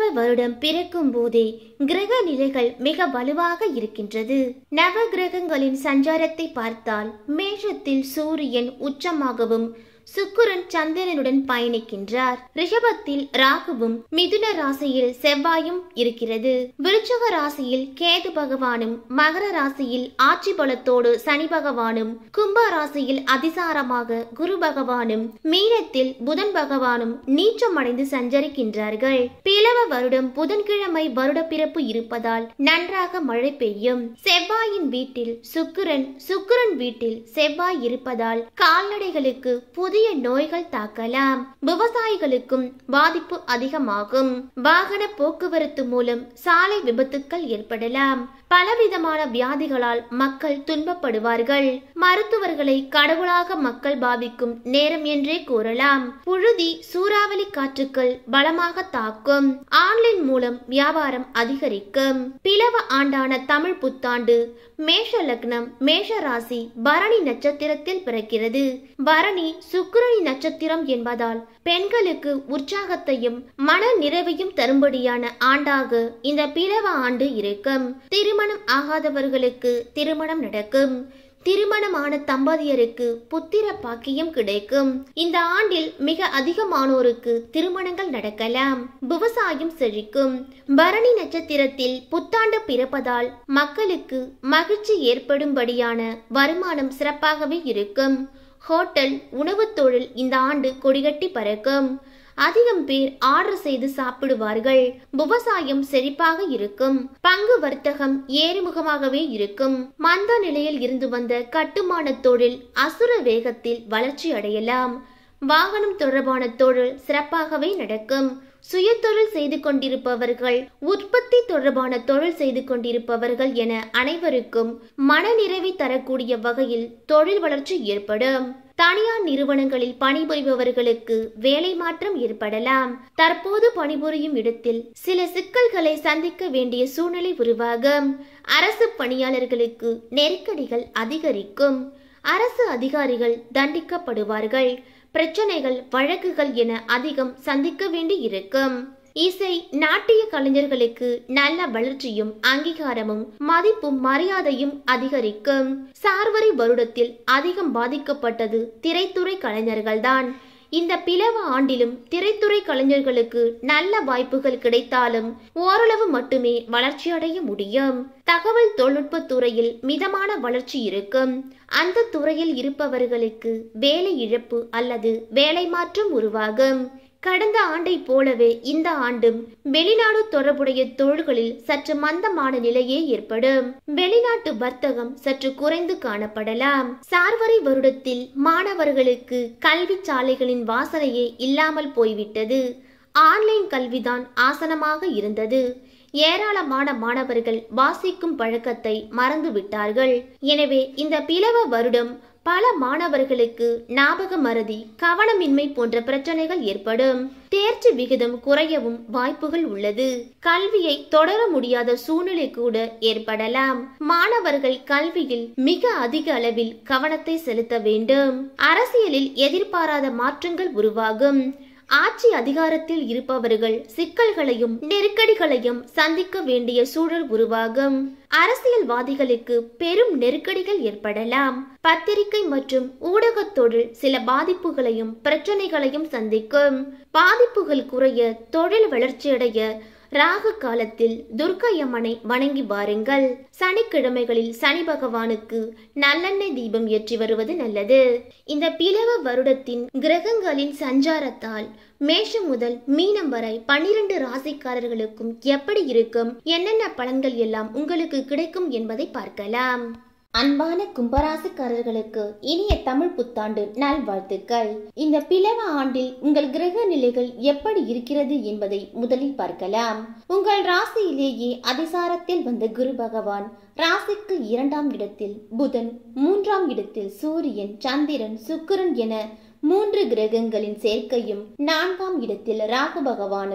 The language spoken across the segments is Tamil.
வருடம் பிறக்கும் போதே கிரக நிலைகள் மிக வலுவாக இருக்கின்றது நவ கிரகங்களின் சஞ்சாரத்தை பார்த்தால் மேஷத்தில் சூரியன் உச்சமாகவும் சுக்கிரன் சந்திரனுடன் பயணிக்கின்றார் ரிஷபத்தில் ராகுவும் மிதுன ராசியில் செவ்வாயும் இருக்கிறது விருச்சக ராசியில் கேது பகவானும் மகர ராசியில் ஆட்சி பலத்தோடு சனி பகவானும் கும்ப ராசியில் அதிசாரமாக குரு பகவானும் மீனத்தில் புதன் பகவானும் நீச்சமடைந்து சஞ்சரிக்கின்றார்கள் பிளவ வருடம் புதன்கிழமை வருட பிறப்பு இருப்பதால் நன்றாக மழை பெய்யும் செவ்வாயின் வீட்டில் சுக்கிரன் சுக்கிரன் வீட்டில் செவ்வாய் இருப்பதால் கால்நடைகளுக்கு புதிய நோய்கள் தாக்கலாம் விவசாயிகளுக்கும் பாதிப்பு அதிகமாகும் வாகன போக்குவரத்து மூலம் சாலை விபத்துக்கள் ஏற்படலாம் பலவிதமான வியாதிகளால் மக்கள் துன்பப்படுவார்கள் மருத்துவர்களை கடவுளாக மக்கள் பாவிக்கும் நேரம் என்றே கூறலாம் புழுதி சூறாவளி காற்றுக்கள் பலமாக தாக்கும் ஆன்லைன் மூலம் வியாபாரம் அதிகரிக்கும் பிளவ ஆண்டான தமிழ் புத்தாண்டு மேஷ லக்னம் மேஷ ராசி பரணி நட்சத்திரத்தில் பிறக்கிறது பரணி சுக்கிரணி நட்சத்திரம் என்பதால் பெண்களுக்கு உற்சாகத்தையும் மன நிறைவையும் தரும்படியான ஆண்டாக இந்த பிளவ ஆண்டு இருக்கும் திருமணம் ஆகாதவர்களுக்கு திருமணம் நடக்கும் திருமணமான தம்பதியருக்கு புத்திர பாக்கியம் கிடைக்கும் இந்த ஆண்டில் மிக அதிகமானோருக்கு திருமணங்கள் நடக்கலாம் விவசாயம் செழிக்கும் பரணி நட்சத்திரத்தில் புத்தாண்டு பிறப்பதால் மக்களுக்கு மகிழ்ச்சி ஏற்படும்படியான வருமானம் சிறப்பாகவே இருக்கும் ஹோட்டல் உணவுத் தொழில் இந்த ஆண்டு கொடிகட்டி பறக்கும் அதிகம் பேர் ஆர்டர் செய்து சாப்பிடுவார்கள் விவசாயம் செழிப்பாக இருக்கும் பங்கு வர்த்தகம் ஏறுமுகமாகவே இருக்கும் மந்த நிலையில் இருந்து வந்த கட்டுமான தொழில் அசுர வேகத்தில் வளர்ச்சி அடையலாம் வாகனம் தொடர்பான தொழில் சிறப்பாகவே நடக்கும் சுயதொழில் செய்து கொண்டிருப்பவர்கள் உற்பத்தி தொடர்பான தொழில் செய்து கொண்டிருப்பவர்கள் என அனைவருக்கும் மனநிறைவை தரக்கூடிய வகையில் தொழில் வளர்ச்சி ஏற்படும் தனியார் நிறுவனங்களில் பணிபுரிபவர்களுக்கு வேலை மாற்றம் ஏற்படலாம் தற்போது பணிபுரியும் இடத்தில் சில சிக்கல்களை சந்திக்க வேண்டிய சூழ்நிலை உருவாகும் அரசு பணியாளர்களுக்கு நெருக்கடிகள் அதிகரிக்கும் அரசு அதிகாரிகள் தண்டிக்கப்படுவார்கள் பிரச்சனைகள் வழக்குகள் என அதிகம் சந்திக்க வேண்டி இருக்கும் இசை நாட்டிய கலைஞர்களுக்கு நல்ல வளர்ச்சியும் அங்கீகாரமும் மதிப்பும் மரியாதையும் அதிகரிக்கும் சார்வரி வருடத்தில் அதிகம் பாதிக்கப்பட்டது திரைத்துறை கலைஞர்கள்தான் இந்த பிளவ ஆண்டிலும் திரைத்துறை கலைஞர்களுக்கு நல்ல வாய்ப்புகள் கிடைத்தாலும் ஓரளவு மட்டுமே வளர்ச்சியடைய முடியும் தகவல் தொழில்நுட்ப துறையில் மிதமான வளர்ச்சி இருக்கும் அந்த துறையில் இருப்பவர்களுக்கு வேலை இழப்பு அல்லது வேலை மாற்றம் உருவாகும் கடந்த ஆண்டை போலவே இந்த ஆண்டும் வெளிநாடு தொடர்புடைய தொழில்களில் சற்று மந்தமான நிலையே ஏற்படும் வெளிநாட்டு வர்த்தகம் சற்று குறைந்து காணப்படலாம் சார்வரி வருடத்தில் மாணவர்களுக்கு கல்வி சாலைகளின் வாசனையே இல்லாமல் போய்விட்டது ஆன்லைன் கல்விதான் ஆசனமாக இருந்தது ஏராளமான மாணவர்கள் வாசிக்கும் பழக்கத்தை மறந்து விட்டார்கள் எனவே இந்த பிளவ வருடம் பல மாணவர்களுக்கு ஞாபக மறதி கவனமின்மை போன்ற பிரச்சனைகள் ஏற்படும் தேர்ச்சி விகிதம் குறையவும் வாய்ப்புகள் உள்ளது கல்வியை தொடர முடியாத சூழ்நிலை கூட ஏற்படலாம் மாணவர்கள் கல்வியில் மிக அதிக அளவில் கவனத்தை செலுத்த வேண்டும் அரசியலில் எதிர்பாராத மாற்றங்கள் உருவாகும் ஆட்சி அதிகாரத்தில் இருப்பவர்கள் சிக்கல்களையும் நெருக்கடிகளையும் சந்திக்க வேண்டிய சூழல் உருவாகும் அரசியல்வாதிகளுக்கு பெரும் நெருக்கடிகள் ஏற்படலாம் பத்திரிகை மற்றும் ஊடகத் தொழில் சில பாதிப்புகளையும் பிரச்சனைகளையும் சந்திக்கும் பாதிப்புகள் குறைய தொழில் வளர்ச்சியடைய ராகு காலத்தில் துர்க்கையம்மனை வணங்கி வாருங்கள் சனிக்கிழமைகளில் சனி பகவானுக்கு நல்லெண்ணெய் தீபம் ஏற்றி வருவது நல்லது இந்த பிளவ வருடத்தின் கிரகங்களின் சஞ்சாரத்தால் மேஷம் முதல் மீனம் வரை பன்னிரண்டு ராசிக்காரர்களுக்கும் எப்படி இருக்கும் என்னென்ன பலன்கள் எல்லாம் உங்களுக்கு கிடைக்கும் என்பதை பார்க்கலாம் அன்பான கும்பராசிக்காரர்களுக்கு இனிய தமிழ் புத்தாண்டு நல்வாழ்த்துக்கள் இந்த பிளவ ஆண்டில் உங்கள் கிரக நிலைகள் எப்படி இருக்கிறது என்பதை முதலில் பார்க்கலாம் உங்கள் ராசியிலேயே அதிசாரத்தில் வந்த குரு பகவான் ராசிக்கு இரண்டாம் இடத்தில் புதன் மூன்றாம் இடத்தில் சூரியன் சந்திரன் சுக்கிரன் என மூன்று கிரகங்களின் சேர்க்கையும் நான்காம் இடத்தில் ராகு பகவானும்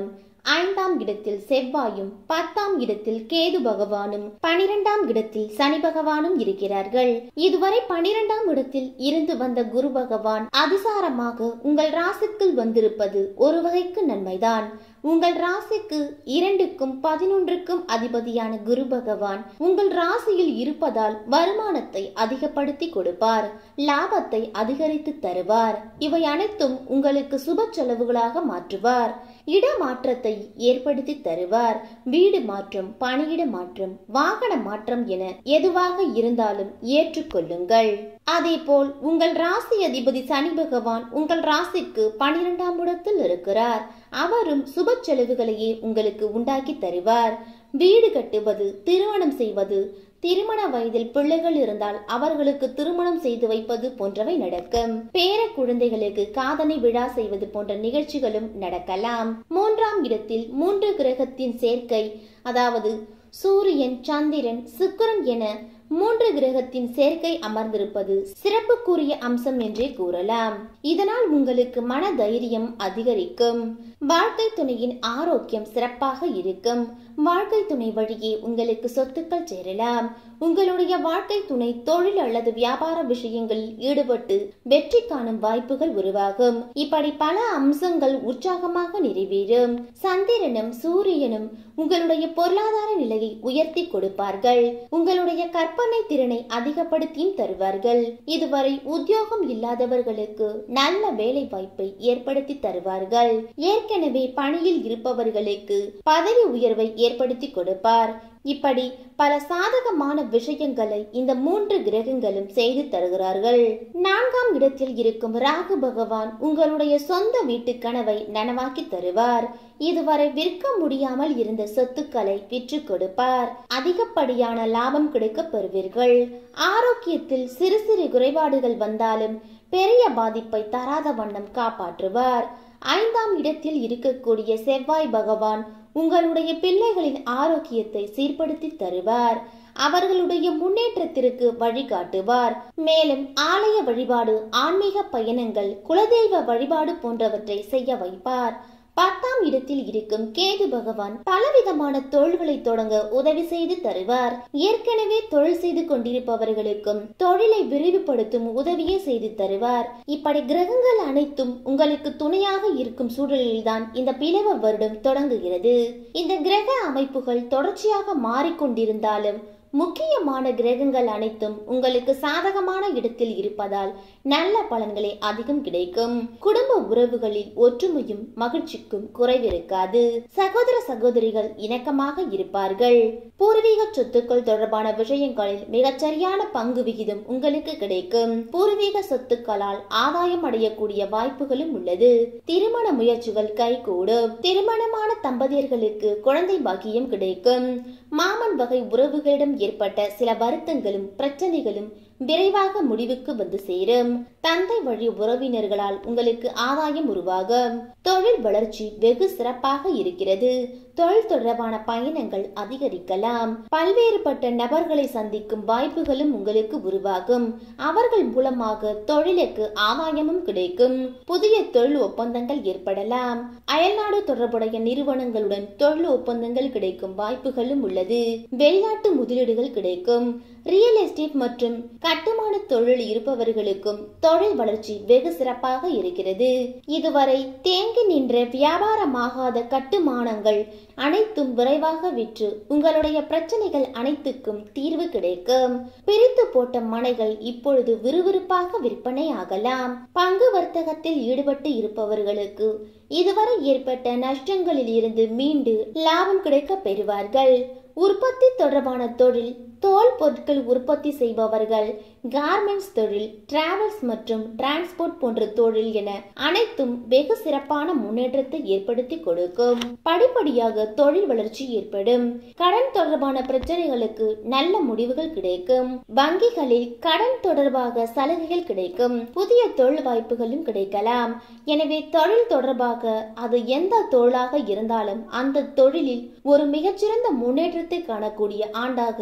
ஐந்தாம் இடத்தில் செவ்வாயும் பத்தாம் இடத்தில் கேது பகவானும் பனிரெண்டாம் இடத்தில் சனி பகவானும் இருக்கிறார்கள் இதுவரை பனிரெண்டாம் இடத்தில் இருந்து வந்த குரு பகவான் அதிசாரமாக உங்கள் ராசிக்குள் வந்திருப்பது ஒரு வகைக்கு நன்மைதான் உங்கள் ராசிக்கு இரண்டுக்கும் பதினொன்றுக்கும் அதிபதியான குரு பகவான் உங்கள் ராசியில் இருப்பதால் வருமானத்தை அதிகப்படுத்தி கொடுப்பார் லாபத்தை அதிகரித்து தருவார் இவை அனைத்தும் உங்களுக்கு சுப செலவுகளாக மாற்றுவார் இடமாற்றத்தை ஏற்படுத்தி தருவார் வீடு மாற்றம் பணியிட மாற்றம் வாகன மாற்றம் என எதுவாக இருந்தாலும் ஏற்றுக்கொள்ளுங்கள் அதேபோல் உங்கள் ராசி அதிபதி சனி பகவான் உங்கள் ராசிக்கு பனிரெண்டாம் இடத்தில் இருக்கிறார் அவரும் சுப செலவுகளையே உங்களுக்கு உண்டாக்கி தருவார் வீடு கட்டுவது திருமணம் செய்வது திருமண வயதில் பிள்ளைகள் இருந்தால் அவர்களுக்கு திருமணம் செய்து வைப்பது போன்றவை நடக்கும் பேர குழந்தைகளுக்கு காதணி விழா செய்வது போன்ற நிகழ்ச்சிகளும் நடக்கலாம் மூன்றாம் இடத்தில் மூன்று கிரகத்தின் சேர்க்கை அதாவது சூரியன் சந்திரன் சுக்கிரன் என மூன்று கிரகத்தின் சேர்க்கை அமர்ந்திருப்பது சிறப்புக்குரிய அம்சம் என்றே கூறலாம் இதனால் உங்களுக்கு மன தைரியம் அதிகரிக்கும் வாழ்க்கை துணையின் ஆரோக்கியம் சிறப்பாக இருக்கும் வாழ்க்கை துணை வழியே உங்களுக்கு சொத்துக்கள் சேரலாம் உங்களுடைய வாழ்க்கை துணை தொழில் அல்லது வியாபார விஷயங்களில் ஈடுபட்டு வெற்றி காணும் வாய்ப்புகள் உருவாகும் இப்படி பல அம்சங்கள் உற்சாகமாக நிறைவேறும் சந்திரனும் சூரியனும் உங்களுடைய பொருளாதார நிலையை உயர்த்தி கொடுப்பார்கள் உங்களுடைய கற்பனை திறனை அதிகப்படுத்தியும் தருவார்கள் இதுவரை உத்தியோகம் இல்லாதவர்களுக்கு நல்ல வேலை வாய்ப்பை ஏற்படுத்தி தருவார்கள் ஏற்கனவே பணியில் இருப்பவர்களுக்கு பதவி உயர்வை ஏற்படுத்தி கொடுப்பார் இப்படி பல சாதகமான விஷயங்களை இந்த மூன்று கிரகங்களும் செய்து தருகிறார்கள் நான்காம் இடத்தில் இருக்கும் ராகு பகவான் உங்களுடைய சொந்த வீட்டு கனவை நனவாக்கி தருவார் இதுவரை விற்க முடியாமல் இருந்த சொத்துக்களை விற்று கொடுப்பார் அதிகப்படியான லாபம் கிடைக்க பெறுவீர்கள் ஆரோக்கியத்தில் சிறு சிறு குறைபாடுகள் வந்தாலும் பெரிய பாதிப்பை தராத வண்ணம் காப்பாற்றுவார் ஐந்தாம் இடத்தில் இருக்கக்கூடிய செவ்வாய் பகவான் உங்களுடைய பிள்ளைகளின் ஆரோக்கியத்தை சீர்படுத்தி தருவார் அவர்களுடைய முன்னேற்றத்திற்கு வழிகாட்டுவார் மேலும் ஆலய வழிபாடு ஆன்மீக பயணங்கள் குலதெய்வ வழிபாடு போன்றவற்றை செய்ய வைப்பார் பத்தாம் இடத்தில் இருக்கும் கேது பகவான் பலவிதமான தொழில்களை தொடங்க உதவி செய்து தருவார் ஏற்கனவே தொழில் செய்து கொண்டிருப்பவர்களுக்கும் தொழிலை விரிவுபடுத்தும் உதவியை செய்து தருவார் இப்படி கிரகங்கள் அனைத்தும் உங்களுக்கு துணையாக இருக்கும் சூழலில்தான் இந்த பிளவ வருடம் தொடங்குகிறது இந்த கிரக அமைப்புகள் தொடர்ச்சியாக மாறிக்கொண்டிருந்தாலும் முக்கியமான கிரகங்கள் அனைத்தும் உங்களுக்கு சாதகமான இடத்தில் இருப்பதால் நல்ல பலன்களே அதிகம் கிடைக்கும் குடும்ப உறவுகளில் ஒற்றுமையும் மகிழ்ச்சிக்கும் குறைவிருக்காது சகோதர சகோதரிகள் இணக்கமாக இருப்பார்கள் பூர்வீக சொத்துக்கள் தொடர்பான விஷயங்களில் மிகச்சரியான பங்கு விகிதம் உங்களுக்கு கிடைக்கும் பூர்வீக சொத்துக்களால் ஆதாயம் அடையக்கூடிய வாய்ப்புகளும் உள்ளது திருமண முயற்சிகள் கைகூடும் திருமணமான தம்பதியர்களுக்கு குழந்தை பாக்கியம் கிடைக்கும் மாமன் வகை உறவுகளிடம் ஏற்பட்ட சில வருத்தங்களும் பிரச்சனைகளும் விரைவாக முடிவுக்கு வந்து சேரும் தந்தை வழி உறவினர்களால் உங்களுக்கு ஆதாயம் உருவாகும் தொழில் வளர்ச்சி வெகு சிறப்பாக இருக்கிறது தொழில் தொடர்பான பயணங்கள் அதிகரிக்கலாம் பல்வேறுபட்ட நபர்களை சந்திக்கும் வாய்ப்புகளும் உங்களுக்கு உருவாகும் அவர்கள் மூலமாக தொழிலுக்கு ஆதாயமும் கிடைக்கும் புதிய தொழில் ஒப்பந்தங்கள் ஏற்படலாம் அயல்நாடு தொடர்புடைய நிறுவனங்களுடன் தொழில் ஒப்பந்தங்கள் கிடைக்கும் வாய்ப்புகளும் உள்ளது வெளிநாட்டு முதலீடுகள் கிடைக்கும் ரியல் எஸ்டேட் மற்றும் கட்டுமான தொழில் இருப்பவர்களுக்கும் தொழில் வளர்ச்சி வெகு சிறப்பாக இருக்கிறது இதுவரை தேங்கி நின்ற வியாபாரமாகாத கட்டுமானங்கள் அனைத்தும் விரைவாக விற்று உங்களுடைய பிரச்சனைகள் அனைத்துக்கும் தீர்வு கிடைக்கும் பிரித்து போட்ட மனைகள் இப்பொழுது விறுவிறுப்பாக விற்பனை ஆகலாம் பங்கு வர்த்தகத்தில் ஈடுபட்டு இருப்பவர்களுக்கு இதுவரை ஏற்பட்ட நஷ்டங்களில் இருந்து மீண்டு லாபம் கிடைக்க பெறுவார்கள் உற்பத்தி தொடர்பான தொழில் தோல் பொருட்கள் உற்பத்தி செய்பவர்கள் கார்மெண்ட்ஸ் தொழில் டிராவல்ஸ் மற்றும் டிரான்ஸ்போர்ட் போன்ற தொழில் என அனைத்தும் வெகு சிறப்பான முன்னேற்றத்தை ஏற்படுத்தி கொடுக்கும் படிப்படியாக தொழில் வளர்ச்சி ஏற்படும் கடன் தொடர்பான பிரச்சனைகளுக்கு நல்ல முடிவுகள் கிடைக்கும் வங்கிகளில் கடன் தொடர்பாக சலுகைகள் கிடைக்கும் புதிய தொழில் வாய்ப்புகளும் கிடைக்கலாம் எனவே தொழில் தொடர்பாக அது எந்த தொழிலாக இருந்தாலும் அந்த தொழிலில் ஒரு மிகச்சிறந்த முன்னேற்றத்தை காணக்கூடிய ஆண்டாக இந்த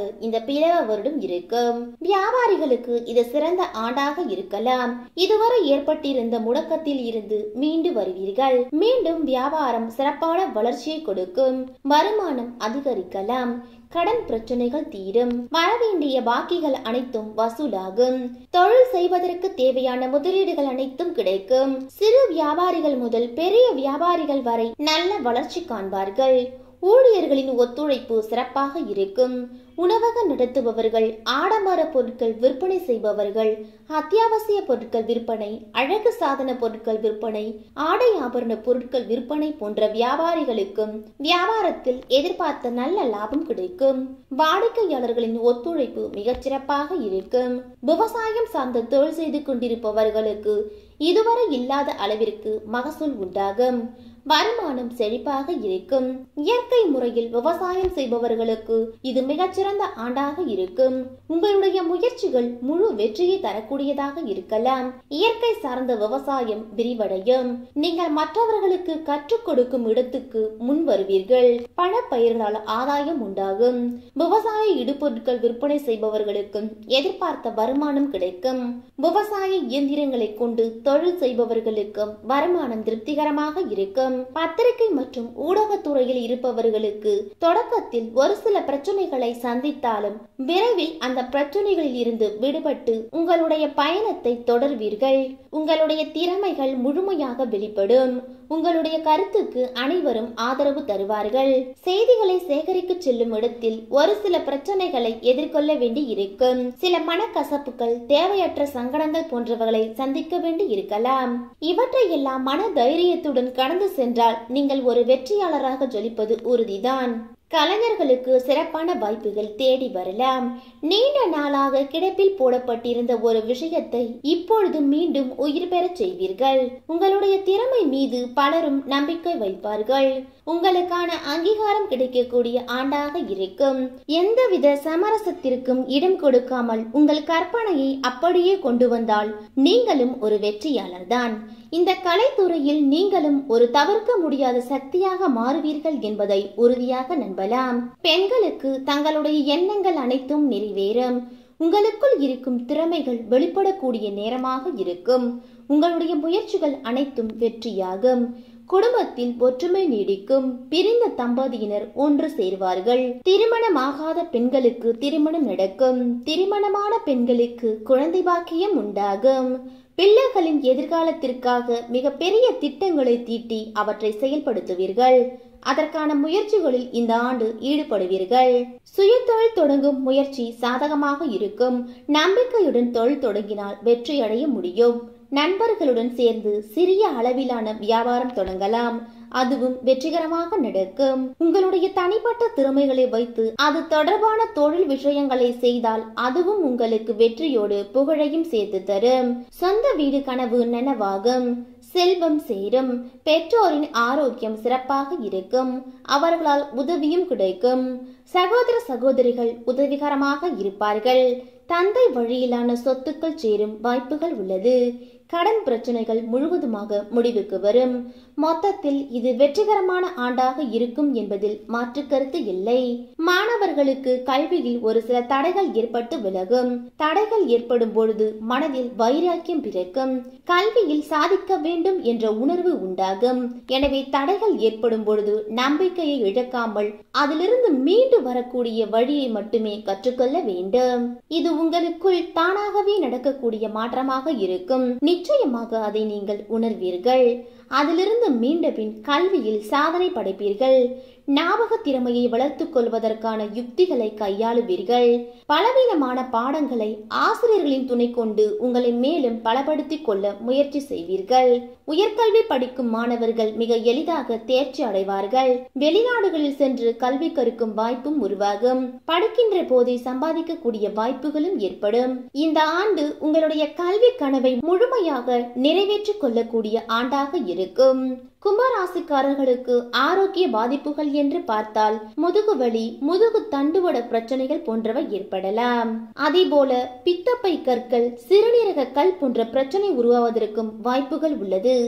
பிறவ வருடம் இருக்கும் வியாபாரிகளுக்கு இது சிறந்த ஆண்டாக இருக்கலாம் இதுவரை ஏற்பட்டிருந்த முடக்கத்தில் இருந்து மீண்டு வருவீர்கள் மீண்டும் வியாபாரம் சிறப்பான வளர்ச்சியை கொடுக்கும் வருமானம் அதிகரிக்கலாம் கடன் பிரச்சனைகள் தீரும் வரவேண்டிய பாக்கிகள் அனைத்தும் வசூலாகும் தொழில் செய்வதற்கு தேவையான முதலீடுகள் அனைத்தும் கிடைக்கும் சிறு வியாபாரிகள் முதல் பெரிய வியாபாரிகள் வரை நல்ல வளர்ச்சி காண்பார்கள் ஊழியர்களின் ஒத்துழைப்பு சிறப்பாக இருக்கும் உணவகம் நடத்துபவர்கள் ஆடம்பர பொருட்கள் விற்பனை செய்பவர்கள் அத்தியாவசிய பொருட்கள் விற்பனை அழகு சாதன பொருட்கள் விற்பனை ஆடை ஆபரண பொருட்கள் விற்பனை போன்ற வியாபாரிகளுக்கும் வியாபாரத்தில் எதிர்பார்த்த நல்ல லாபம் கிடைக்கும் வாடிக்கையாளர்களின் ஒத்துழைப்பு மிகச் சிறப்பாக இருக்கும் விவசாயம் சார்ந்த தொழில் செய்து கொண்டிருப்பவர்களுக்கு இதுவரை இல்லாத அளவிற்கு மகசூல் உண்டாகும் வருமானம் செழிப்பாக இருக்கும் இயற்கை முறையில் விவசாயம் செய்பவர்களுக்கு இது மிகச்சிறந்த ஆண்டாக இருக்கும் உங்களுடைய முயற்சிகள் முழு வெற்றியை தரக்கூடியதாக இருக்கலாம் இயற்கை சார்ந்த விவசாயம் விரிவடையும் நீங்கள் மற்றவர்களுக்கு கற்றுக் கொடுக்கும் இடத்துக்கு முன் வருவீர்கள் பண பயிர்களால் ஆதாயம் உண்டாகும் விவசாய இடுபொருட்கள் விற்பனை செய்பவர்களுக்கும் எதிர்பார்த்த வருமானம் கிடைக்கும் விவசாய இயந்திரங்களை கொண்டு தொழில் செய்பவர்களுக்கும் வருமானம் திருப்திகரமாக இருக்கும் பத்திரிகை மற்றும் ஊடகத்துறையில் இருப்பவர்களுக்கு தொடக்கத்தில் ஒரு சில பிரச்சனைகளை சந்தித்தாலும் விரைவில் அந்த பிரச்சனைகளில் இருந்து விடுபட்டு உங்களுடைய பயணத்தை தொடர்வீர்கள் உங்களுடைய திறமைகள் முழுமையாக வெளிப்படும் உங்களுடைய கருத்துக்கு அனைவரும் ஆதரவு தருவார்கள் செய்திகளை சேகரிக்க செல்லும் இடத்தில் ஒரு சில பிரச்சனைகளை எதிர்கொள்ள வேண்டி இருக்கும் சில மனக்கசப்புகள் தேவையற்ற சங்கடங்கள் போன்றவர்களை சந்திக்க வேண்டி இருக்கலாம் இவற்றை எல்லாம் மன தைரியத்துடன் கடந்து சென்றால் நீங்கள் ஒரு வெற்றியாளராக ஜொலிப்பது உறுதிதான் கலைஞர்களுக்கு சிறப்பான வாய்ப்புகள் தேடி வரலாம் நீண்ட நாளாக கிடப்பில் போடப்பட்டிருந்த ஒரு விஷயத்தை இப்பொழுது மீண்டும் உயிர் பெறச் செய்வீர்கள் உங்களுடைய திறமை மீது பலரும் நம்பிக்கை வைப்பார்கள் உங்களுக்கான அங்கீகாரம் கிடைக்கக்கூடிய ஆண்டாக இருக்கும் எந்தவித சமரசத்திற்கும் இடம் கொடுக்காமல் உங்கள் கற்பனையை அப்படியே கொண்டு வந்தால் நீங்களும் ஒரு வெற்றியாளர்தான் இந்த கலைத்துறையில் நீங்களும் ஒரு தவிர்க்க முடியாத சக்தியாக மாறுவீர்கள் என்பதை உறுதியாக நம்பலாம் பெண்களுக்கு தங்களுடைய எண்ணங்கள் அனைத்தும் நிறைவேறும் உங்களுக்குள் இருக்கும் திறமைகள் வெளிப்படக்கூடிய நேரமாக இருக்கும் உங்களுடைய முயற்சிகள் அனைத்தும் வெற்றியாகும் குடும்பத்தில் ஒற்றுமை நீடிக்கும் பிரிந்த தம்பதியினர் ஒன்று சேர்வார்கள் திருமணமாகாத பெண்களுக்கு திருமணம் நடக்கும் திருமணமான பெண்களுக்கு குழந்தை பாக்கியம் உண்டாகும் பிள்ளைகளின் எதிர்காலத்திற்காக மிகப்பெரிய திட்டங்களை தீட்டி அவற்றை செயல்படுத்துவீர்கள் அதற்கான முயற்சிகளில் இந்த ஆண்டு ஈடுபடுவீர்கள் சுயதொழில் தொடங்கும் முயற்சி சாதகமாக இருக்கும் நம்பிக்கையுடன் தொழில் தொடங்கினால் வெற்றியடைய முடியும் நண்பர்களுடன் சேர்ந்து சிறிய அளவிலான வியாபாரம் தொடங்கலாம் அதுவும் வெற்றிகரமாக நடக்கும் உங்களுடைய தனிப்பட்ட திறமைகளை வைத்து அது தொடர்பான தொழில் விஷயங்களை செய்தால் அதுவும் உங்களுக்கு வெற்றியோடு புகழையும் சேர்த்து தரும் சொந்த வீடு கனவு நனவாகும் செல்வம் சேரும் பெற்றோரின் ஆரோக்கியம் சிறப்பாக இருக்கும் அவர்களால் உதவியும் கிடைக்கும் சகோதர சகோதரிகள் உதவிகரமாக இருப்பார்கள் தந்தை வழியிலான சொத்துக்கள் சேரும் வாய்ப்புகள் உள்ளது கடன் பிரச்சனைகள் முழுவதுமாக முடிவுக்கு வரும் மொத்தத்தில் இது வெற்றிகரமான ஆண்டாக இருக்கும் என்பதில் மாற்று கருத்து இல்லை மாணவர்களுக்கு கல்வியில் ஒரு சில தடைகள் ஏற்பட்டு விலகும் தடைகள் ஏற்படும் பொழுது மனதில் வைராக்கியம் பிறக்கும் கல்வியில் சாதிக்க வேண்டும் என்ற உணர்வு உண்டாகும் எனவே தடைகள் ஏற்படும் பொழுது நம்பிக்கையை இழக்காமல் அதிலிருந்து மீண்டு வரக்கூடிய வழியை மட்டுமே கற்றுக்கொள்ள வேண்டும் இது உங்களுக்குள் தானாகவே நடக்கக்கூடிய மாற்றமாக இருக்கும் நிச்சயமாக அதை நீங்கள் உணர்வீர்கள் அதிலிருந்து மீண்ட பின் கல்வியில் சாதனை படைப்பீர்கள் ஞாபக திறமையை வளர்த்துக் கொள்வதற்கான யுக்திகளை கையாளுவீர்கள் பலவீனமான பாடங்களை ஆசிரியர்களின் துணை கொண்டு உங்களை மேலும் பலப்படுத்திக் கொள்ள முயற்சி செய்வீர்கள் உயர்கல்வி படிக்கும் மாணவர்கள் மிக எளிதாக தேர்ச்சி அடைவார்கள் வெளிநாடுகளில் சென்று கல்வி கற்கும் வாய்ப்பும் உருவாகும் படிக்கின்ற போதே சம்பாதிக்கக்கூடிய வாய்ப்புகளும் ஏற்படும் இந்த ஆண்டு உங்களுடைய கல்வி கனவை முழுமையாக நிறைவேற்றிக் கொள்ளக்கூடிய ஆண்டாக இருக்கும் கும்பராசிக்காரர்களுக்கு ஆரோக்கிய பாதிப்புகள் என்று பார்த்தால் முதுகு வலி முதுகு தண்டுவட பிரச்சனைகள் போன்றவை ஏற்படலாம் அதேபோல பித்தப்பை கற்கள் சிறுநீரக கல் போன்ற பிரச்சனை உருவாவதற்கும் வாய்ப்புகள் உள்ளது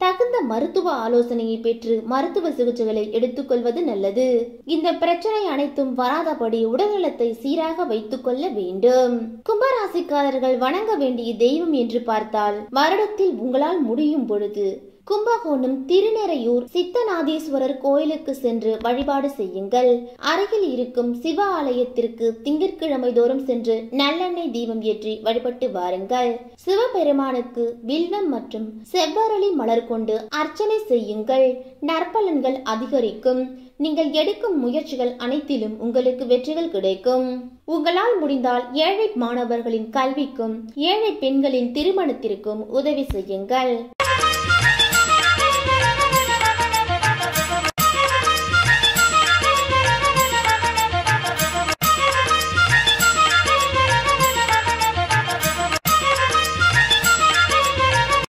தகுந்த மருத்துவ ஆலோசனையை பெற்று மருத்துவ சிகிச்சைகளை எடுத்துக்கொள்வது நல்லது இந்த பிரச்சனை அனைத்தும் வராதபடி உடல்நலத்தை சீராக வைத்துக் கொள்ள வேண்டும் கும்பராசிக்காரர்கள் வணங்க வேண்டிய தெய்வம் என்று பார்த்தால் வருடத்தில் உங்களால் முடியும் பொழுது கும்பகோணம் திருநெறையூர் சித்தநாதீஸ்வரர் கோயிலுக்கு சென்று வழிபாடு செய்யுங்கள் அருகில் இருக்கும் சிவ ஆலயத்திற்கு திங்கட்கிழமை தோறும் சென்று நல்லெண்ணெய் தீபம் ஏற்றி வழிபட்டு வாருங்கள் சிவபெருமானுக்கு வில்வம் மற்றும் செவ்வரளி மலர் கொண்டு அர்ச்சனை செய்யுங்கள் நற்பலன்கள் அதிகரிக்கும் நீங்கள் எடுக்கும் முயற்சிகள் அனைத்திலும் உங்களுக்கு வெற்றிகள் கிடைக்கும் உங்களால் முடிந்தால் ஏழை மாணவர்களின் கல்விக்கும் ஏழை பெண்களின் திருமணத்திற்கும் உதவி செய்யுங்கள்